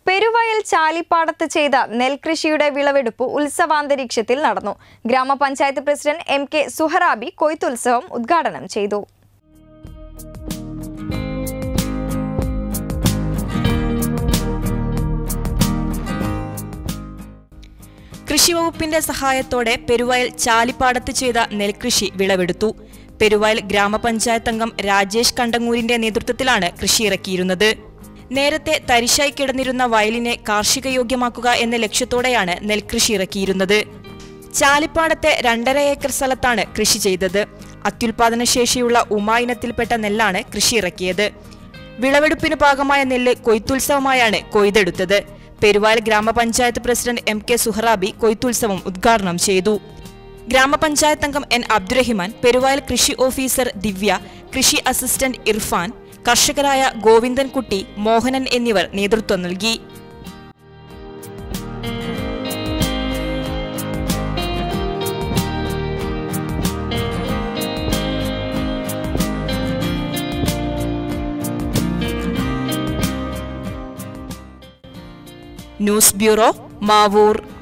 പെരുവയൽ ചാലിപ്പാടത്ത് ചെയ്ത നെൽകൃഷിയുടെ വിളവെടുപ്പ് ഉത്സവാന്തരീക്ഷത്തിൽ നടന്നു ഗ്രാമപഞ്ചായത്ത് പ്രസിഡന്റ് എം കെ സുഹറാബി കൊയ്ത്തുത്സവം ഉദ്ഘാടനം ചെയ്തു കൃഷിവകുപ്പിന്റെ സഹായത്തോടെ പെരുവയൽ ചാലിപ്പാടത്ത് ചെയ്ത നെൽകൃഷി വിളവെടുത്തു പെരുവയൽ ഗ്രാമപഞ്ചായത്ത് അംഗം രാജേഷ് കണ്ടങ്ങൂരിന്റെ നേതൃത്വത്തിലാണ് കൃഷി ഇറക്കിയിരുന്നത് നേരത്തെ തരിശായി കിടന്നിരുന്ന വയലിനെ കാർഷിക യോഗ്യമാക്കുക എന്ന ലക്ഷ്യത്തോടെയാണ് നെൽകൃഷി ഇറക്കിയിരുന്നത് ചാലിപ്പാടത്തെ രണ്ടര ഏക്കർ സ്ഥലത്താണ് കൃഷി ചെയ്തത് അത്യുൽപാദന ശേഷിയുള്ള ഉമ ഇനത്തിൽപ്പെട്ട നെല്ലാണ് കൃഷി ഇറക്കിയത് വിളവെടുപ്പിന് പാകമായ നെല്ല് കൊയ്ത്തുത്സവമായാണ് കൊയ്തെടുത്തത് പെരുവാൽ ഗ്രാമപഞ്ചായത്ത് പ്രസിഡന്റ് എം കെ സുഹറാബി കൊയ്ത്തുത്സവം ഉദ്ഘാടനം ചെയ്തു ഗ്രാമപഞ്ചായത്ത് അംഗം എൻ അബ്ദുറഹിമാൻ പെരുവായൽ കൃഷി ഓഫീസർ ദിവ്യ കൃഷി അസിസ്റ്റന്റ് ഇർഫാൻ കർഷകരായ ഗോവിന്ദൻകുട്ടി മോഹനൻ എന്നിവർ നേതൃത്വം നൽകി ന്യൂസ് ബ്യൂറോ മാവൂർ